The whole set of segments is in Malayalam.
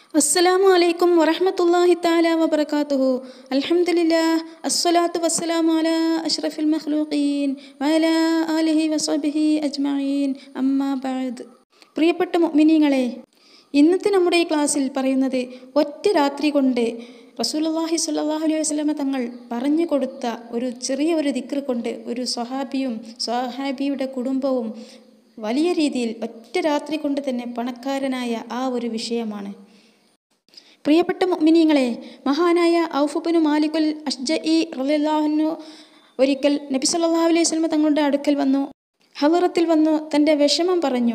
അസ്സലാമു അലൈക്കും വറഹ്മത്തുള്ളാഹി തആല വബറകാതുഹു അൽഹംദുലില്ലാഹ് അസ്സലാത്തു വസ്സലാമു അലാ അഷ്റഫിൽ മഖ്ലൂഖീൻ വഅലാ ആലിഹി വസഹ്ബിഹി അജ്മഈൻ അമ്മാ ബഅദ് പ്രിയപ്പെട്ട മുഅ്മിനീങ്ങളെ ഇന്നത്തെ നമ്മുടെ ഈ ക്ലാസ്സിൽ പറയുന്നത് ഒറ്റ രാത്രി കൊണ്ട് റസൂലുള്ളാഹി സ്വല്ലല്ലാഹു അലൈഹി വസല്ലമ തങ്ങൾ പറഞ്ഞു കൊടുത്ത ഒരു ചെറിയ ഒരു ദിക്ർ കൊണ്ട് ഒരു സ്വഹാബിയും സ്വഹാബിയുടെ കുടുംബവും വലിയ രീതിയിൽ ഒറ്റ രാത്രി കൊണ്ട് തന്നെ പണക്കാരനായ ആ ഒരു വിഷയമാണ് പ്രിയപ്പെട്ട മുഅ്മിനീങ്ങളെ മഹാനായ ഔഫുബിനു മാലിക്കുൽ അഷ്ജഇ റളിയല്ലാഹു ഒരിക്കൽ നബി സല്ലല്ലാഹു അലൈഹി വസല്ലമ തങ്ങളുടെ അടുക്കൽ വന്നു ഹലറത്തിൽ വന്നു തൻ്റെ വിഷമം പറഞ്ഞു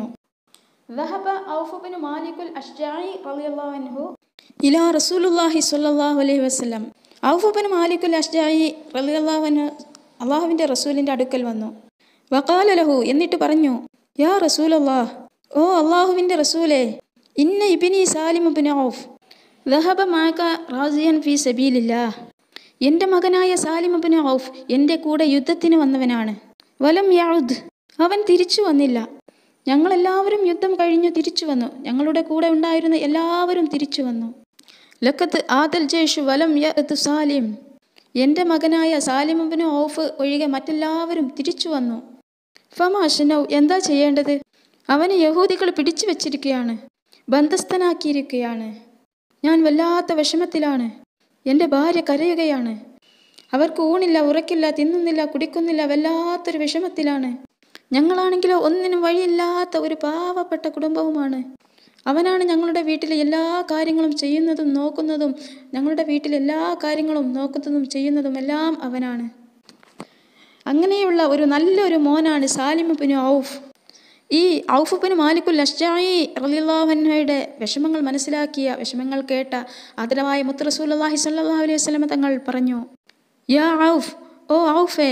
ذهب ഔഫ് ബിൻ മാലിക്കുൽ അഷ്ജഇ റളിയല്ലാഹു അൻഹു ഇലാ റസൂലുള്ളാഹി സ്വല്ലല്ലാഹു അലൈഹി വസല്ലം ഔഫ് ബിൻ മാലിക്കുൽ അഷ്ജഇ റളിയല്ലാഹു അൻഹു അള്ളാഹുവിൻ്റെ റസൂലിൻ്റെ അടുക്കൽ വന്നു വഖാല ലഹു എന്നിട്ട് പറഞ്ഞു യാ റസൂലല്ലാഹ് ഓ അള്ളാഹുവിൻ്റെ റസൂലേ ഇന്ന ഇബിനി സാലിം ബിൻ ഔഫ് ദഹബ മാക റാസിയൻ ഫി സബീലില്ലാഹ് എൻ്റെ മകനായ സാലിം ബിൻ ഔഫ് എൻ്റെ കൂടെ യുദ്ധത്തിന് വന്നവനാണ് വലം യൗദ് അവൻ തിരിച്ചു വന്നില്ല ഞങ്ങളെല്ലാവരും യുദ്ധം കഴിഞ്ഞു തിരിച്ചു വന്നു ഞങ്ങളുടെ കൂടെ ഉണ്ടായിരുന്ന എല്ലാവരും തിരിച്ചു വന്നു ലക്കത്ത് ആദൽ ജേഷു വലം യഅ്ത് സാലിം എൻ്റെ മകനായ സാലിം ബിൻ ഔഫ് ഒഴികെ മറ്റെല്ലാവരും തിരിച്ചു വന്നു ഫമാഷനൗ എന്താ ചെയ്യേണ്ടത് അവനെ യഹൂദികൾ പിടിച്ചു വച്ചിരിക്കുകയാണ് ബന്ധസ്ഥനാക്കിയിരിക്കുകയാണ് ഞാൻ വല്ലാത്ത വിഷമത്തിലാണ് എൻ്റെ ഭാര്യ കരയുകയാണ് അവർക്ക് ഊണില്ല ഉറക്കില്ല തിന്നുന്നില്ല കുടിക്കുന്നില്ല വല്ലാത്തൊരു വിഷമത്തിലാണ് ഞങ്ങളാണെങ്കിലോ ഒന്നിനും വഴിയില്ലാത്ത ഒരു പാവപ്പെട്ട കുടുംബവുമാണ് അവനാണ് ഞങ്ങളുടെ വീട്ടിലെ എല്ലാ കാര്യങ്ങളും ചെയ്യുന്നതും നോക്കുന്നതും ഞങ്ങളുടെ വീട്ടിലെ എല്ലാ കാര്യങ്ങളും നോക്കുന്നതും ചെയ്യുന്നതും എല്ലാം അവനാണ് അങ്ങനെയുള്ള ഒരു നല്ലൊരു മോനാണ് സാലിം ബിൻ ഔഫ് ഈ ഔഫ് ബിൻ മാലിക്കുൽ അഷ്ജായി റലിള്ളാഹുഹയുടെ വിഷമങ്ങൾ മനസ്സിലാക്കിയ വിഷമങ്ങൾ കേട്ട ആദരവായ മുത്ത് റസൂലുള്ളാഹി സ്വല്ലല്ലാഹു അലൈഹി വസല്ലമ തങ്ങൾ പറഞ്ഞു യാ ഔഫ് ഓ ഔഫേ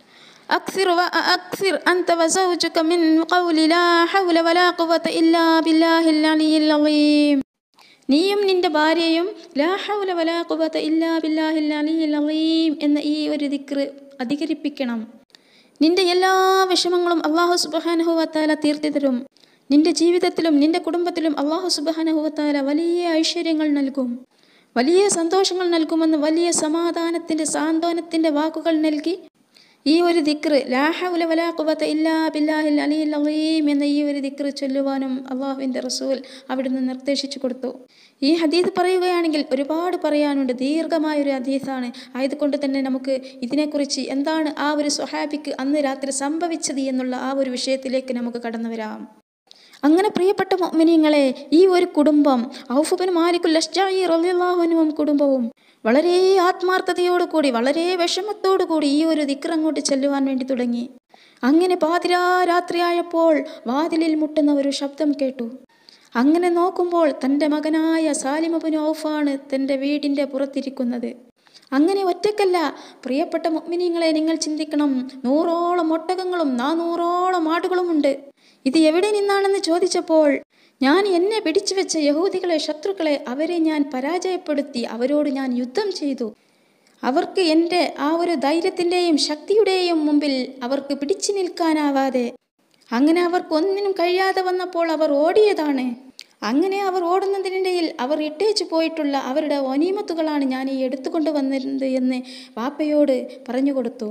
أكثر وأكثر أنت وزوجك من قول لا حول ولا قوة إلا بالله العلي العظيم നീയും നിന്റെ ഭാര്യയും ലാ ഹൗല വലാ ഖുവത ഇല്ലാ ബില്ലാഹിൽ അലിയിൽ അലീം എന്ന ഈ ഒരു ദിക്റ് അധികരിപ്പിക്കണം നിന്റെ എല്ലാ വിഷമങ്ങളും അള്ളാഹു സുബാനഹുവത്താല തീർത്തി തരും നിന്റെ ജീവിതത്തിലും നിന്റെ കുടുംബത്തിലും അള്ളാഹു സുബാനഹുവത്താല വലിയ ഐശ്വര്യങ്ങൾ നൽകും വലിയ സന്തോഷങ്ങൾ നൽകുമെന്ന് വലിയ സമാധാനത്തിൻ്റെ സാന്ത്വനത്തിൻ്റെ വാക്കുകൾ നൽകി ഈ ഒരു ദിക്റ് ലാഹുല വലാ ഖുവത ഇല്ലാ ബില്ലാഹിൽ അലിയിൽ അലീം എന്ന ഈ ഒരു ദിക്റ് ചൊല്ലുവാനും അള്ളാഹുവിൻ്റെ റസൂൽ അവിടുന്ന് നിർദ്ദേശിച്ചു കൊടുത്തു ഈ ഹദീസ് പറയുകയാണെങ്കിൽ ഒരുപാട് പറയാനുണ്ട് ദീർഘമായൊരു ഹദീസാണ് ആയതുകൊണ്ട് തന്നെ നമുക്ക് ഇതിനെക്കുറിച്ച് എന്താണ് ആ ഒരു സ്വഹാബിക്ക് അന്ന് രാത്രി സംഭവിച്ചത് എന്നുള്ള ആ ഒരു വിഷയത്തിലേക്ക് നമുക്ക് കടന്നു വരാം അങ്ങനെ പ്രിയപ്പെട്ട മോമിനിയങ്ങളെ ഈ ഒരു കുടുംബം ഔഫുബിൻ മാലിക്കുൽ അഷ്ജായി റലിള്ളാഹുനുവും കുടുംബവും വളരെ ആത്മാർത്ഥതയോടുകൂടി വളരെ വിഷമത്തോടുകൂടി ഈ ഒരു ദിക്ർ അങ്ങോട്ട് ചെല്ലുവാൻ വേണ്ടി തുടങ്ങി അങ്ങനെ പാതിരാ രാത്രിയായപ്പോൾ വാതിലിൽ മുട്ടുന്ന ഒരു ശബ്ദം കേട്ടു അങ്ങനെ നോക്കുമ്പോൾ തൻ്റെ മകനായ സാലിമബിൻ ഔഫാണ് തൻ്റെ വീടിൻ്റെ പുറത്തിരിക്കുന്നത് അങ്ങനെ ഒറ്റക്കല്ല പ്രിയപ്പെട്ട മുഗ്മിനിങ്ങളെ നിങ്ങൾ ചിന്തിക്കണം നൂറോളം ഒട്ടകങ്ങളും നാനൂറോളം ആടുകളുമുണ്ട് ഇത് എവിടെ നിന്നാണെന്ന് ചോദിച്ചപ്പോൾ ഞാൻ എന്നെ പിടിച്ചു വെച്ച യഹൂദികളെ ശത്രുക്കളെ അവരെ ഞാൻ പരാജയപ്പെടുത്തി അവരോട് ഞാൻ യുദ്ധം ചെയ്തു അവർക്ക് എൻ്റെ ആ ഒരു ധൈര്യത്തിൻ്റെയും ശക്തിയുടെയും മുമ്പിൽ അവർക്ക് പിടിച്ചു നിൽക്കാനാവാതെ അങ്ങനെ അവർക്ക് ഒന്നിനും കഴിയാതെ വന്നപ്പോൾ അവർ ഓടിയതാണ് അങ്ങനെ അവർ ഓടുന്നതിനിടയിൽ അവർ ഇട്ടേച്ചു പോയിട്ടുള്ള അവരുടെ ഒനീമത്തുകളാണ് ഞാൻ ഈ എടുത്തുകൊണ്ട് വന്നിരുന്നത് എന്ന് വാപ്പയോട് പറഞ്ഞു കൊടുത്തു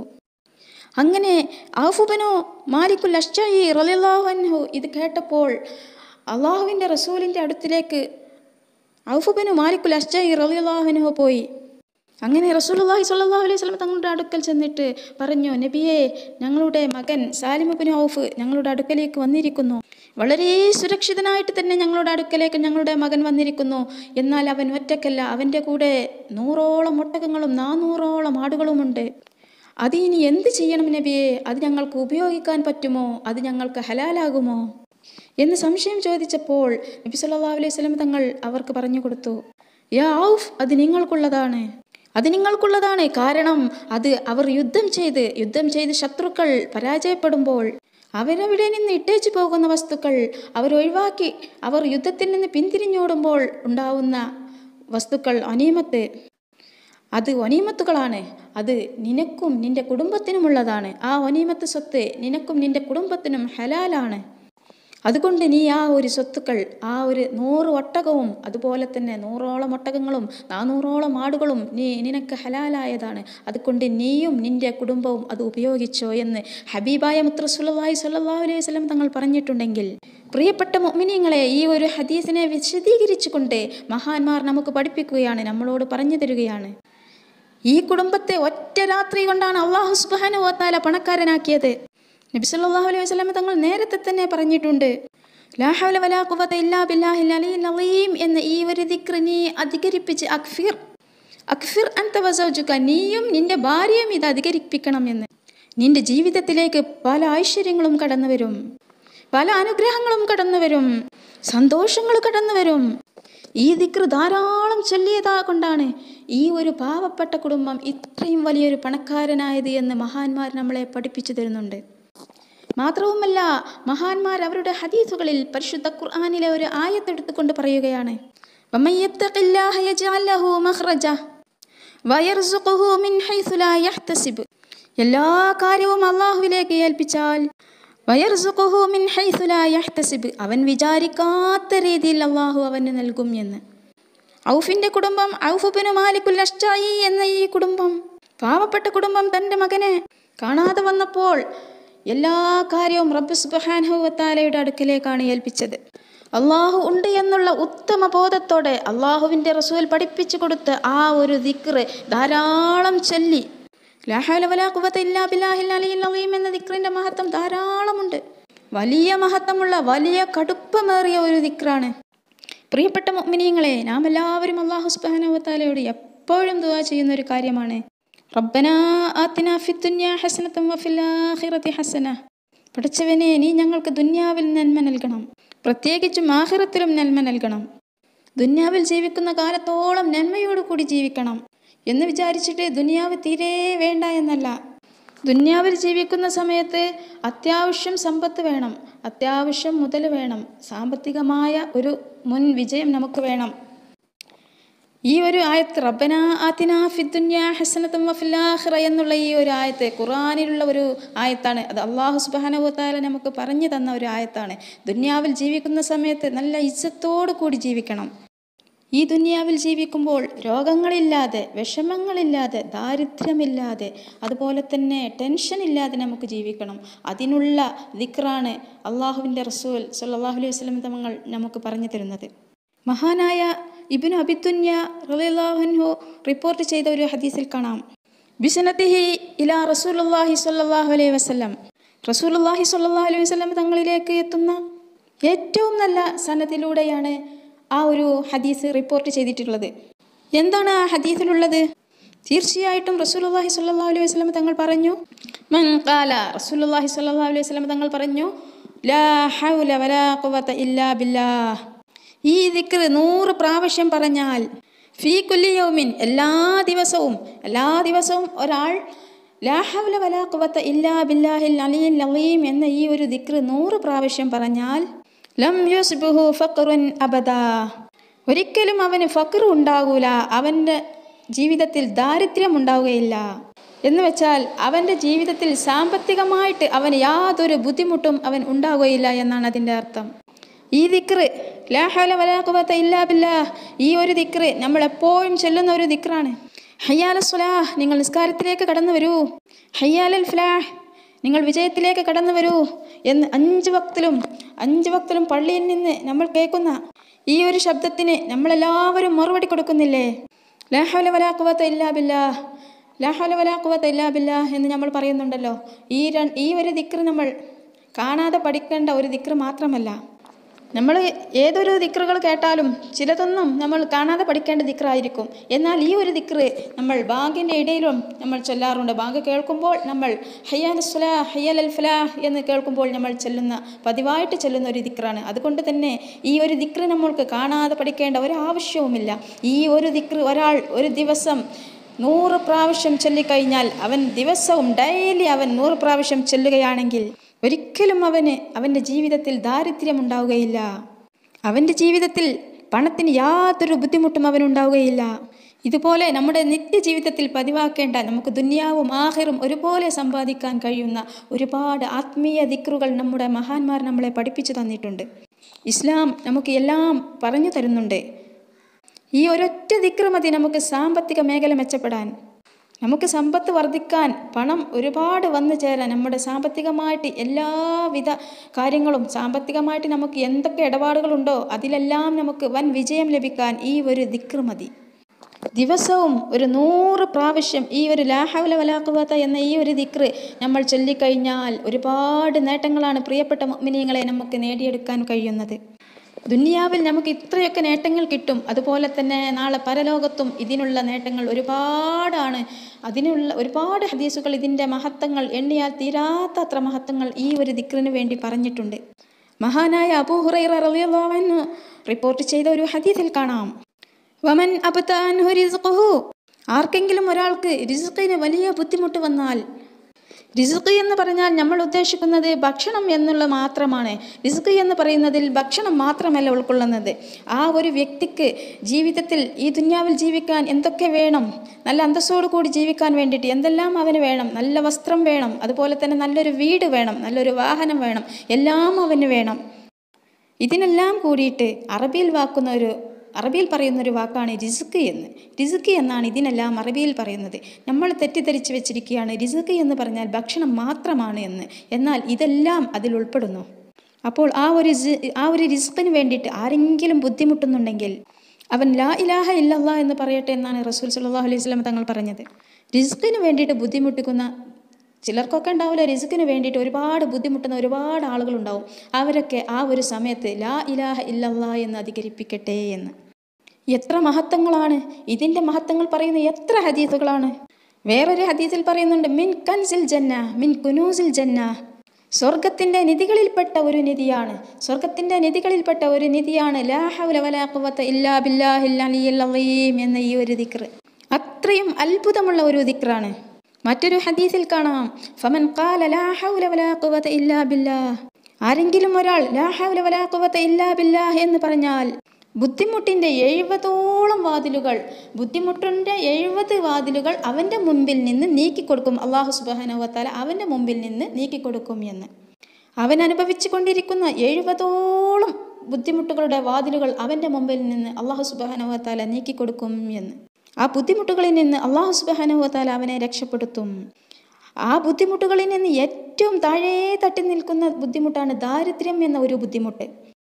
അങ്ങനെ ആഫുബനോ മാലിക്കുൽ അഷ്ചായി റലിള്ളാഹു ഇത് കേട്ടപ്പോൾ അള്ളാഹുവിൻ്റെ റസൂലിൻ്റെ അടുത്തിലേക്ക് ഔഫുബനു മാലിക്കുൽ അഷ്ചായി റലിള്ളാഹുനു പോയി അങ്ങനെ റസൂലുള്ളാഹി സ്വല്ലല്ലാഹു അലൈഹി വസല്ലം തങ്ങളുടെ അടുക്കൽ ചെന്നിട്ട് പറഞ്ഞു നബിയെ ഞങ്ങളുടെ മകൻ സാലിമുബിൻ ഔഫ് ഞങ്ങളുടെ അടുക്കലേക്ക് വന്നിരിക്കുന്നു വളരെ സുരക്ഷിതനായിട്ട് തന്നെ ഞങ്ങളുടെ അടുക്കലേക്ക് ഞങ്ങളുടെ മകൻ വന്നിരിക്കുന്നു എന്നാൽ അവൻ ഒറ്റക്കല്ല അവൻ്റെ കൂടെ നൂറോളം ഒട്ടകങ്ങളും നാനൂറോളം ആടുകളുമുണ്ട് അത് ഇനി എന്ത് ചെയ്യണം നബിയെ അത് ഞങ്ങൾക്ക് ഉപയോഗിക്കാൻ പറ്റുമോ അത് ഞങ്ങൾക്ക് ഹലാലാകുമോ എന്ന് സംശയം ചോദിച്ചപ്പോൾ നബി സല്ലല്ലാഹു അലൈഹി വസല്ലം തങ്ങൾ അവർക്ക് പറഞ്ഞു കൊടുത്തു യാ ഔഫ് അത് നിങ്ങൾക്കുള്ളതാണ് അത് നിങ്ങൾക്കുള്ളതാണ് കാരണം അത് അവർ യുദ്ധം ചെയ്ത് യുദ്ധം ചെയ്ത് ശത്രുക്കൾ പരാജയപ്പെടുമ്പോൾ അവരവിടെ നിന്ന് ഇട്ടേച്ചു പോകുന്ന വസ്തുക്കൾ അവർ ഒഴിവാക്കി അവർ യുദ്ധത്തിൽ നിന്ന് പിന്തിരിഞ്ഞോടുമ്പോൾ ഉണ്ടാവുന്ന വസ്തുക്കൾ അനീമത്ത് അത് ഒനീമത്തുകളാണ് അത് നിനക്കും നിന്റെ കുടുംബത്തിനുമുള്ളതാണ് ആ ഒനീമത്ത് സ്വത്ത് നിനക്കും നിന്റെ കുടുംബത്തിനും ഹലാലാണ് അതുകൊണ്ട് നീ ആ ഒരു സ്വത്തുക്കൾ ആ ഒരു നൂറ് ഒട്ടകവും അതുപോലെ തന്നെ നൂറോളം ഒട്ടകങ്ങളും നാനൂറോളം ആടുകളും നീ നിനക്ക് ഹലാലായതാണ് അതുകൊണ്ട് നീയും നിന്റെ കുടുംബവും അത് ഉപയോഗിച്ചോ എന്ന് ഹബീബായ മുത്രസുല്ലാഹി സല്ലാഹു അലൈഹി വസല്ലം തങ്ങൾ പറഞ്ഞിട്ടുണ്ടെങ്കിൽ പ്രിയപ്പെട്ട മുഅ്മിനീങ്ങളെ ഈ ഒരു ഹദീസിനെ വിശദീകരിച്ചുകൊണ്ട് മഹാന്മാർ നമുക്ക് പഠിപ്പിക്കുകയാണ് നമ്മളോട് പറഞ്ഞു തരികയാണ് ഈ കുടുംബത്തെ ഒറ്റ രാത്രി കൊണ്ടാണ് അള്ളാഹു സുബാനു ഓത്താല പണക്കാരനാക്കിയത് നബി സല്ലല്ലാഹു അലൈഹി വസല്ലം തങ്ങൾ നേരത്തെ തന്നെ പറഞ്ഞിട്ടുണ്ട് ലാ ഹൗല വലാ ഖുവത ഇല്ലാ ബില്ലാഹിൽ അലിയിൽ അലീം എന്ന ഈ ഒരു ദിക്ർ നീ അധികരിപ്പിച്ച് അക്ഫിർ അക്ഫിർ അൻത വസൗജുക നീയും നിന്റെ ഭാര്യയും ഇത് അധികരിപ്പിക്കണം എന്ന് നിന്റെ ജീവിതത്തിലേക്ക് പല ഐശ്വര്യങ്ങളും കടന്നു വരും പല അനുഗ്രഹങ്ങളും കടന്നു വരും സന്തോഷങ്ങൾ കടന്നു വരും ഈ ദിക്ർ ധാരാളം ചൊല്ലിയതാ കൊണ്ടാണ് ഈ ഒരു പാവപ്പെട്ട കുടുംബം ഇത്രയും വലിയൊരു പണക്കാരനായത് എന്ന് മഹാന്മാർ നമ്മളെ പഠിപ്പിച്ചു തരുന്നുണ്ട് മാത്രവുമല്ല മഹാന്മാർ അവരുടെ ഹദീസുകളിൽ പരിശുദ്ധ ഖുർആാനിലെ ഒരു ആയത്തെടുത്തുകൊണ്ട് പറയുകയാണ് وَمَن يَتَّقِ اللَّهَ يَجْعَل لَّهُ مَخْرَجًا وَيَرْزُقْهُ مِنْ حَيْثُ لَا يَحْتَسِبُ എല്ലാ കാര്യവും അള്ളാഹുവിലേക്ക് ഏൽപ്പിച്ചാൽ വയർസുഖുഹു മിൻ ഹൈസു ലാ യഹ്തസിബ് അവൻ വിചാരിക്കാത്ത രീതിയിൽ അള്ളാഹു അവന് നൽകും എന്ന് ഔഫിന്റെ കുടുംബം ഔഫുബിന് മാലിക്കുൽ അഷ്ടായി എന്ന ഈ കുടുംബം പാവപ്പെട്ട കുടുംബം തൻ്റെ മകനെ കാണാതെ വന്നപ്പോൾ എല്ലാ കാര്യവും റബ്ബ് സുബഹാൻഹുവത്താലയുടെ അടുക്കിലേക്കാണ് ഏൽപ്പിച്ചത് അള്ളാഹു ഉണ്ട് എന്നുള്ള ഉത്തമ ബോധത്തോടെ അള്ളാഹുവിൻ്റെ റസൂൽ പഠിപ്പിച്ചു കൊടുത്ത ആ ഒരു ദിക്റ് ധാരാളം ചൊല്ലി ലാഹല വലാ ഖുവത ഇല്ലാ ബില്ലാഹിൽ അലിയിൽ അലീം എന്ന ദിക്റിൻ്റെ മഹത്വം ധാരാളമുണ്ട് വലിയ മഹത്വമുള്ള വലിയ കടുപ്പമേറിയ ഒരു ദിക്റാണ് പ്രിയപ്പെട്ട മുഅ്മിനീങ്ങളെ നാം എല്ലാവരും അള്ളാഹു സുബ്ഹാനഹുവതാലയോട് എപ്പോഴും ദുആ ചെയ്യുന്ന ഒരു കാര്യമാണ് റബ്ബന ആത്തിന ഫിദ്ദുന്യാ ഹസനത്തും വഫിൽ ആഖിറതി ഹസന പഠിച്ചവനെ നീ ഞങ്ങൾക്ക് ദുന്യാവിൽ നന്മ നൽകണം പ്രത്യേകിച്ചും ആഖിറത്തിലും നന്മ നൽകണം ദുന്യാവിൽ ജീവിക്കുന്ന കാലത്തോളം നന്മയോട് കൂടി ജീവിക്കണം എന്ന് വിചാരിച്ചിട്ട് ദുനിയാവ് തീരെ വേണ്ട എന്നല്ല ദുന്യാവിൽ ജീവിക്കുന്ന സമയത്ത് അത്യാവശ്യം സമ്പത്ത് വേണം അത്യാവശ്യം മുതൽ വേണം സാമ്പത്തികമായ ഒരു മുൻ വിജയം നമുക്ക് വേണം ഈ ഒരു ആയത്ത് റബ്ബന ആത്തിന ഫിദ്ദുന്യാ ഹസനത്തും വഫിൽ ആഖിറ എന്നുള്ള ഈ ഒരു ആയത്ത് ഖുർആനിലുള്ള ഒരു ആയത്താണ് അത് അള്ളാഹു സുബ്ഹാനഹു വതആല നമുക്ക് പറഞ്ഞു തന്ന ഒരു ആയത്താണ് ദുന്യാവിൽ ജീവിക്കുന്ന സമയത്ത് നല്ല ഇജ്ജത്തോടു കൂടി ജീവിക്കണം ഈ ദുനിയാവിൽ ജീവിക്കുമ്പോൾ രോഗങ്ങളില്ലാതെ വിഷമങ്ങളില്ലാതെ ദാരിദ്ര്യമില്ലാതെ അതുപോലെ തന്നെ ടെൻഷൻ ഇല്ലാതെ നമുക്ക് ജീവിക്കണം അതിനുള്ള ദിക്റാണ് അള്ളാഹുവിൻ്റെ റസൂൽ സല്ലല്ലാഹു അലൈഹി വസല്ലം തങ്ങൾ നമുക്ക് പറഞ്ഞു തരുന്നത് മഹാനായ ഇബ്നു അബിത്തുന്യ റളിയല്ലാഹു റിപ്പോർട്ട് ചെയ്ത ഒരു ഹദീസിൽ കാണാം ബിസനത്തിഹി ഇലാ റസൂലുള്ളാഹി സ്വല്ലല്ലാഹു അലൈഹി വസല്ലം റസൂലുള്ളാഹി സ്വല്ലല്ലാഹു അലൈഹി വസല്ലം തങ്ങളിലേക്ക് എത്തുന്ന ഏറ്റവും നല്ല സനത്തിലൂടെയാണ് ആ ഒരു ഹദീസ് റിപ്പോർട്ട് ചെയ്തിട്ടുള്ളത് എന്താണ് ആ ഹദീസിലുള്ളത് തീർച്ചയായിട്ടും റസൂലുള്ളാഹി സ്വല്ലല്ലാഹു അലൈഹി വസല്ലം തങ്ങൾ പറഞ്ഞു മൻ ഖാല റസൂലുള്ളാഹി സ്വല്ലല്ലാഹു അലൈഹി വസല്ലം തങ്ങൾ പറഞ്ഞു ലാ ഹൗല വലാ ഖുവത ഇല്ലാ ബില്ലാഹ് ഈ ദിക്ർ നൂറ് പ്രാവശ്യം പറഞ്ഞാൽ ഫീ കുല്ലി യൗമിൻ എല്ലാ ദിവസവും എല്ലാ ദിവസവും ഒരാൾ ലാ ഹൗല വലാ ഖുവത ഇല്ലാ ബില്ലാഹിൽ അലിയിൽ അലീം എന്ന ഈ ഒരു ദിക്ർ നൂറ് പ്രാവശ്യം പറഞ്ഞാൽ ലം യുസ്ബുഹു ഫഖറുൻ അബദാ ഒരിക്കലും അവന് ഫക്ർ ഉണ്ടാകൂല അവൻ്റെ ജീവിതത്തിൽ ദാരിദ്ര്യം ഉണ്ടാവുകയില്ല എന്ന് വെച്ചാൽ അവൻ്റെ ജീവിതത്തിൽ സാമ്പത്തികമായിട്ട് അവന് യാതൊരു ബുദ്ധിമുട്ടും അവൻ ഉണ്ടാവുകയില്ല എന്നാണ് അതിൻ്റെ അർത്ഥം ഈ ദിക്റ് ലാ ഹൗല വലാ ഖുവത ഇല്ലാ ബില്ലാഹ് ഈ ഒരു ദിക്റ് നമ്മൾ എപ്പോഴും ചൊല്ലുന്ന ഒരു ദിക്റാണ് ഹയ്യാല സുലാഹ് നിങ്ങൾ നിസ്കാരത്തിലേക്ക് കടന്നു വരൂ ഹയ്യാലൽ ഫലാഹ് നിങ്ങൾ വിജയത്തിലേക്ക് കടന്നു വരൂ എന്ന് അഞ്ച് വക്തിലും അഞ്ച് വക്തിലും പള്ളിയിൽ നിന്ന് നമ്മൾ കേൾക്കുന്ന ഈ ഒരു ശബ്ദത്തിന് നമ്മളെല്ലാവരും മറുപടി കൊടുക്കുന്നില്ലേ ലാ ഹൗല വലാ ഖുവത ഇല്ലാ ബില്ലാഹ് ലാ ഹൗല വലാ ഖുവത ഇല്ലാ ബില്ലാഹ് എന്ന് നമ്മൾ പറയുന്നുണ്ടല്ലോ ഈ ര ഈ ഒരു ദിക്റ് നമ്മൾ കാണാതെ പഠിക്കേണ്ട ഒരു ദിക്റ് മാത്രമല്ല നമ്മൾ ഏതൊരു ദിക്റുകൾ കേട്ടാലും ചിലതൊന്നും നമ്മൾ കാണാതെ പഠിക്കേണ്ട ദിക്റായിരിക്കും എന്നാൽ ഈ ഒരു ദിക്റ് നമ്മൾ ബാങ്കിൻ്റെ ഇടയിലും നമ്മൾ ചൊല്ലാറുണ്ട് ബാങ്ക് കേൾക്കുമ്പോൾ നമ്മൾ ഹയ്യാൽ സുലാ ഹയ്യാൽ അൽ ഫലാഹ് എന്ന് കേൾക്കുമ്പോൾ നമ്മൾ ചെല്ലുന്ന പതിവായിട്ട് ചെല്ലുന്ന ഒരു ദിക്റാണ് അതുകൊണ്ട് തന്നെ ഈ ഒരു ദിക്റ് നമ്മൾക്ക് കാണാതെ പഠിക്കേണ്ട ഒരു ആവശ്യവുമില്ല ഈ ഒരു ദിക്റ് ഒരാൾ ഒരു ദിവസം നൂറ് പ്രാവശ്യം ചൊല്ലിക്കഴിഞ്ഞാൽ അവൻ ദിവസവും ഡെയിലി അവൻ നൂറ് പ്രാവശ്യം ചൊല്ലുകയാണെങ്കിൽ ഒരിക്കലും അവന് അവൻ്റെ ജീവിതത്തിൽ ദാരിദ്ര്യം ഉണ്ടാവുകയില്ല അവൻ്റെ ജീവിതത്തിൽ പണത്തിന് യാതൊരു ബുദ്ധിമുട്ടും അവനുണ്ടാവുകയില്ല ഇതുപോലെ നമ്മുടെ നിത്യജീവിതത്തിൽ പതിവാക്കേണ്ട നമുക്ക് ദുന്യാവും ആഹിറും ഒരുപോലെ സമ്പാദിക്കാൻ കഴിയുന്ന ഒരുപാട് ആത്മീയ ദിക്റുകൾ നമ്മുടെ മഹാന്മാർ നമ്മളെ പഠിപ്പിച്ചു തന്നിട്ടുണ്ട് ഇസ്ലാം നമുക്ക് എല്ലാം പറഞ്ഞു തരുന്നുണ്ട് ഈ ഒരൊറ്റ ദിക്റ് മതി നമുക്ക് സാമ്പത്തിക മേഖല മെച്ചപ്പെടാൻ നമുക്ക് സമ്പത്ത് വർദ്ധിക്കാൻ പണം ഒരുപാട് വന്നു ചേരാൻ നമ്മുടെ സാമ്പത്തികമായിട്ട് എല്ലാവിധ കാര്യങ്ങളും സാമ്പത്തികമായിട്ട് നമുക്ക് എന്തൊക്കെ ഇടപാടുകളുണ്ടോ അതിലെല്ലാം നമുക്ക് വൻ വിജയം ലഭിക്കാൻ ഈ ഒരു ദിക്റ് മതി ദിവസവും ഒരു നൂറ് പ്രാവശ്യം ഈ ഒരു ലാഹവല വലാക്കുവാത്ത എന്ന ഈ ഒരു ദിക്റ് നമ്മൾ ചൊല്ലിക്കഴിഞ്ഞാൽ ഒരുപാട് നേട്ടങ്ങളാണ് പ്രിയപ്പെട്ട മിനിയങ്ങളെ നമുക്ക് നേടിയെടുക്കാൻ കഴിയുന്നത് ദുനിയാവിൽ നമുക്ക് ഇത്രയൊക്കെ നേട്ടങ്ങൾ കിട്ടും അതുപോലെ തന്നെ നാളെ പരലോകത്തും ഇതിനുള്ള നേട്ടങ്ങൾ ഒരുപാടാണ് അതിനുള്ള ഒരുപാട് ഹദീസുകൾ ഇതിൻ്റെ മഹത്വങ്ങൾ എണ്ണിയാൽ തീരാത്തത്ര മഹത്വങ്ങൾ ഈ ഒരു ദിക്റിന് വേണ്ടി പറഞ്ഞിട്ടുണ്ട് മഹാനായ അബൂഹുറൈറ റളിയല്ലാഹു അൻഹു റിപ്പോർട്ട് ചെയ്ത ഒരു ഹദീസിൽ കാണാം വമൻ അബ്താൻഹു റിസ്ഖുഹു ആർക്കെങ്കിലും ഒരാൾക്ക് റിസ്ഖിന് വലിയ ബുദ്ധിമുട്ട് വന്നാൽ റിസ്ഖ് എന്ന് പറഞ്ഞാൽ നമ്മൾ ഉദ്ദേശിക്കുന്നത് ഭക്ഷണം എന്നുള്ള മാത്രമാണ് റിസ്ഖ് എന്ന് പറയുന്നതിൽ ഭക്ഷണം മാത്രമല്ല ഉൾക്കൊള്ളുന്നത് ആ ഒരു വ്യക്തിക്ക് ജീവിതത്തിൽ ഈ ദുന്യാവിൽ ജീവിക്കാൻ എന്തൊക്കെ വേണം നല്ല അന്തസ്സോടു കൂടി ജീവിക്കാൻ വേണ്ടിയിട്ട് എന്തെല്ലാം അവന് വേണം നല്ല വസ്ത്രം വേണം അതുപോലെ തന്നെ നല്ലൊരു വീട് വേണം നല്ലൊരു വാഹനം വേണം എല്ലാം അവന് വേണം ഇതിനെല്ലാം കൂടിയിട്ട് അറബിയിൽ വാക്കുന്ന ഒരു അറബിയിൽ പറയുന്ന ഒരു വാക്കാണ് റിസുക്ക് എന്ന് റിസുക്ക് എന്നാണ് ഇതിനെല്ലാം അറബിയിൽ പറയുന്നത് നമ്മൾ തെറ്റിദ്ധരിച്ച് വെച്ചിരിക്കുകയാണ് റിസുക്ക് എന്ന് പറഞ്ഞാൽ ഭക്ഷണം മാത്രമാണ് എന്ന് എന്നാൽ ഇതെല്ലാം അതിൽ ഉൾപ്പെടുന്നു അപ്പോൾ ആ ഒരു ജി- ആ ഒരു റിസ്കിന് വേണ്ടിയിട്ട് ആരെങ്കിലും ബുദ്ധിമുട്ടുന്നുണ്ടെങ്കിൽ അവൻ ലാ ഇലാഹ ഇല്ലല്ലാ എന്ന് പറയട്ടെ എന്നാണ് റസൂൽ സല്ലല്ലാഹു അലൈഹി വസല്ലം തങ്ങൾ പറഞ്ഞത് റിസ്കിന് വേണ്ടിയിട്ട് ബുദ്ധിമുട്ടിക്കുന്ന ചിലർക്കൊക്കെ ഉണ്ടാവില്ല റിസ്ക്കിന് വേണ്ടിയിട്ട് ഒരുപാട് ബുദ്ധിമുട്ടുന്ന ഒരുപാട് ആളുകളുണ്ടാവും അവരൊക്കെ ആ ഒരു സമയത്ത് ലാ ഇലാഹ ഇല്ലല്ലാ എന്ന് അധികരിപ്പിക്കട്ടെ എന്ന് എത്ര മഹത്വങ്ങളാണ് ഇതിൻ്റെ മഹത്വങ്ങൾ പറയുന്ന എത്ര ഹദീസുകളാണ് വേറൊരു ഹദീസിൽ പറയുന്നുണ്ട് മിൻ കൻസിൽ ജന്ന മിൻ കുനൂസിൽ ജന്ന സ്വർഗത്തിൻ്റെ നിധികളിൽപ്പെട്ട ഒരു നിധിയാണ് സ്വർഗത്തിൻ്റെ നിധികളിൽപ്പെട്ട ഒരു നിധിയാണ് ലാ ഹൗല വലാ ഖുവത ഇല്ലാ ബില്ലാഹിൽ അലിയിൽ അലീം എന്ന ഈ ഒരു ദിക്ർ അത്രയും അത്ഭുതമുള്ള ഒരു ദിക്റാണ് മറ്റൊരു ഹദീസിൽ കാണാം ഫമൻ ഖാല ലാ ഹൗല വലാ ഖുവത ഇല്ലാ ബില്ലാഹ് ആരെങ്കിലും ഒരാൾ ലാ ഹൗല വലാ ഖുവത ഇല്ലാ ബില്ലാഹ് എന്ന് പറഞ്ഞാൽ ബുദ്ധിമുട്ടിൻ്റെ എഴുപതോളം വാതിലുകൾ ബുദ്ധിമുട്ടിൻ്റെ എഴുപത് വാതിലുകൾ അവൻ്റെ മുമ്പിൽ നിന്ന് നീക്കിക്കൊടുക്കും അള്ളാഹു സുബാനുവത്താല അവൻ്റെ മുമ്പിൽ നിന്ന് നീക്കിക്കൊടുക്കും എന്ന് അവൻ അനുഭവിച്ചു കൊണ്ടിരിക്കുന്ന എഴുപതോളം ബുദ്ധിമുട്ടുകളുടെ വാതിലുകൾ അവൻ്റെ മുമ്പിൽ നിന്ന് അള്ളാഹു സുബാനുവത്താല നീക്കിക്കൊടുക്കും എന്ന് ആ ബുദ്ധിമുട്ടുകളിൽ നിന്ന് അള്ളാഹു സുബാനുവത്താല അവനെ രക്ഷപ്പെടുത്തും ആ ബുദ്ധിമുട്ടുകളിൽ നിന്ന് ഏറ്റവും താഴേ തട്ടി നിൽക്കുന്ന ബുദ്ധിമുട്ടാണ് ദാരിദ്ര്യം എന്ന ഒരു ബുദ്ധിമുട്ട്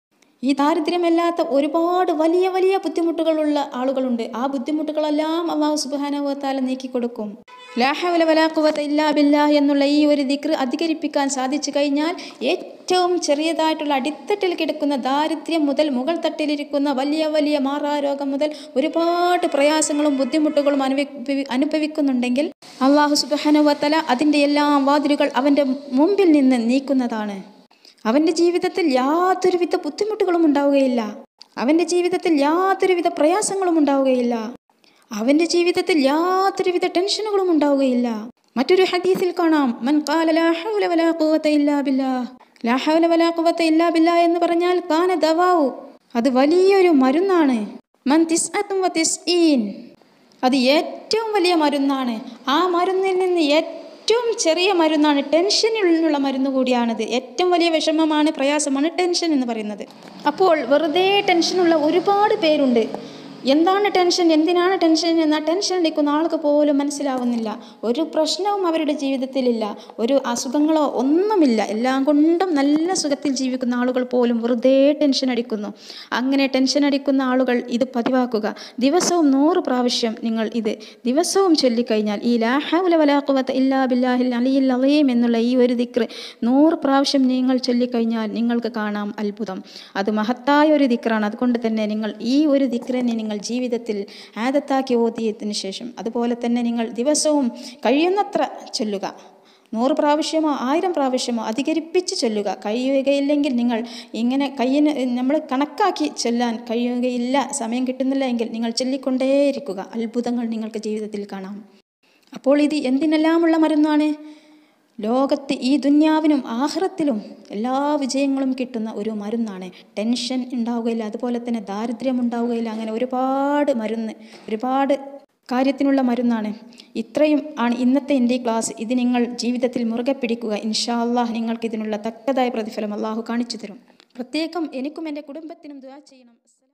ഈ ദാരിദ്ര്യമല്ലാത്ത ഒരുപാട് വലിയ വലിയ ബുദ്ധിമുട്ടുകളുള്ള ആളുകളുണ്ട് ആ ബുദ്ധിമുട്ടുകളെല്ലാം അള്ളാഹു സുബാനുവത്താല നീക്കിക്കൊടുക്കും ലാഹവല വലാഖുവത്ത ഇല്ലാ ബില്ലാ എന്നുള്ള ഈ ഒരു ദിക്ർ അധികരിപ്പിക്കാൻ സാധിച്ചു കഴിഞ്ഞാൽ ഏറ്റവും ചെറിയതായിട്ടുള്ള അടിത്തട്ടിൽ കിടക്കുന്ന ദാരിദ്ര്യം മുതൽ മുകൾ തട്ടിലിരിക്കുന്ന വലിയ വലിയ മാറാരോഗം മുതൽ ഒരുപാട് പ്രയാസങ്ങളും ബുദ്ധിമുട്ടുകളും അനുഭവി അനുഭവിക്കുന്നുണ്ടെങ്കിൽ അള്ളാഹു സുബാനുവത്തല അതിൻ്റെ എല്ലാ വാതിലുകൾ അവൻ്റെ മുമ്പിൽ നിന്ന് നീക്കുന്നതാണ് അവൻ്റെ ജീവിതത്തിൽ യാതൊരുവിധ ബുദ്ധിമുട്ടുകളും ഉണ്ടാവുകയില്ല അവൻ്റെ ജീവിതത്തിൽ യാതൊരുവിധ പ്രയാസങ്ങളും ഉണ്ടാവുകയില്ല അവൻ്റെ ജീവിതത്തിൽ യാതൊരുവിധ ടെൻഷനുകളും ഉണ്ടാവുകയില്ല മറ്റൊരു ഹദീസിൽ കാണാം മൻ ഖാല ലാ ഹൗല വലാ ഖുവത ഇല്ലാ ബില്ലാഹ് ലാ ഹൗല വലാ ഖുവത ഇല്ലാ ബില്ലാഹ് എന്ന് പറഞ്ഞാൽ കാന ദവാവു അത് വലിയൊരു മരുന്നാണ് മൻ തിസ്അത്തും വ തിസ്ഈൻ അത് ഏറ്റവും വലിയ മരുന്നാണ് ആ മരുന്നിൽ നിന്ന് ഏറ്റവും ചെറിയ മരുന്നാണ് ടെൻഷനിൽ നിന്നുള്ള മരുന്ന് കൂടിയാണിത് ഏറ്റവും വലിയ വിഷമമാണ് പ്രയാസമാണ് ടെൻഷൻ എന്ന് പറയുന്നത് അപ്പോൾ വെറുതെ ടെൻഷനുള്ള ഒരുപാട് പേരുണ്ട് എന്താണ് ടെൻഷൻ എന്തിനാണ് ടെൻഷൻ എന്ന ടെൻഷൻ അടിക്കുന്ന ആൾക്ക് പോലും മനസ്സിലാവുന്നില്ല ഒരു പ്രശ്നവും അവരുടെ ജീവിതത്തിലില്ല ഒരു അസുഖങ്ങളോ ഒന്നുമില്ല എല്ലാം കൊണ്ടും നല്ല സുഖത്തിൽ ജീവിക്കുന്ന ആളുകൾ പോലും വെറുതെ ടെൻഷൻ അടിക്കുന്നു അങ്ങനെ ടെൻഷൻ അടിക്കുന്ന ആളുകൾ ഇത് പതിവാക്കുക ദിവസവും നൂറ് പ്രാവശ്യം നിങ്ങൾ ഇത് ദിവസവും ചൊല്ലിക്കഴിഞ്ഞാൽ ഈ ലാഹുല വലാഖുവത്ത് ഇല്ലാ ബില്ലാഹിൽ അലിയിൽ അലീം എന്നുള്ള ഈ ഒരു ദിക്റ് നൂറ് പ്രാവശ്യം നിങ്ങൾ ചൊല്ലിക്കഴിഞ്ഞാൽ നിങ്ങൾക്ക് കാണാം അത്ഭുതം അത് മഹത്തായ ഒരു ദിക്റാണ് അതുകൊണ്ട് തന്നെ നിങ്ങൾ ഈ ഒരു ദിക്റിനെ നിങ്ങൾ ജീവിതത്തിൽ ആദത്താക്കി ഓതിയതിന് ശേഷം അതുപോലെ തന്നെ നിങ്ങൾ ദിവസവും കഴിയുന്നത്ര ചൊല്ലുക നൂറ് പ്രാവശ്യമോ ആയിരം പ്രാവശ്യമോ അധികരിപ്പിച്ച് ചൊല്ലുക കഴിയുകയില്ലെങ്കിൽ നിങ്ങൾ ഇങ്ങനെ കയ്യിന് നമ്മൾ കണക്കാക്കി ചൊല്ലാൻ കഴിയുകയില്ല സമയം കിട്ടുന്നില്ല എങ്കിൽ നിങ്ങൾ ചൊല്ലിക്കൊണ്ടേയിരിക്കുക അത്ഭുതങ്ങൾ നിങ്ങൾക്ക് ജീവിതത്തിൽ കാണാം അപ്പോൾ ഇത് എന്തിനെല്ലാമുള്ള മരുന്നാണ് ലോകത്ത് ഈ ദുന്യാവിനും ആഹ്റത്തിലും എല്ലാ വിജയങ്ങളും കിട്ടുന്ന ഒരു മരുന്നാണ് ടെൻഷൻ ഉണ്ടാവുകയില്ല അതുപോലെ തന്നെ ദാരിദ്ര്യം ഉണ്ടാവുകയില്ല അങ്ങനെ ഒരുപാട് മരുന്ന് ഒരുപാട് കാര്യത്തിനുള്ള മരുന്നാണ് ഇത്രയും ആണ് ഇന്നത്തെ എൻ്റെ ഈ ക്ലാസ് ഇത് നിങ്ങൾ ജീവിതത്തിൽ മുറുകെ പിടിക്കുക ഇൻഷാ അള്ളാഹ് നിങ്ങൾക്ക് ഇതിനുള്ള തക്കതായ പ്രതിഫലം അള്ളാഹു കാണിച്ചു തരും പ്രത്യേകം എനിക്കും എൻ്റെ കുടുംബത്തിനും ദുആ ചെയ്യണം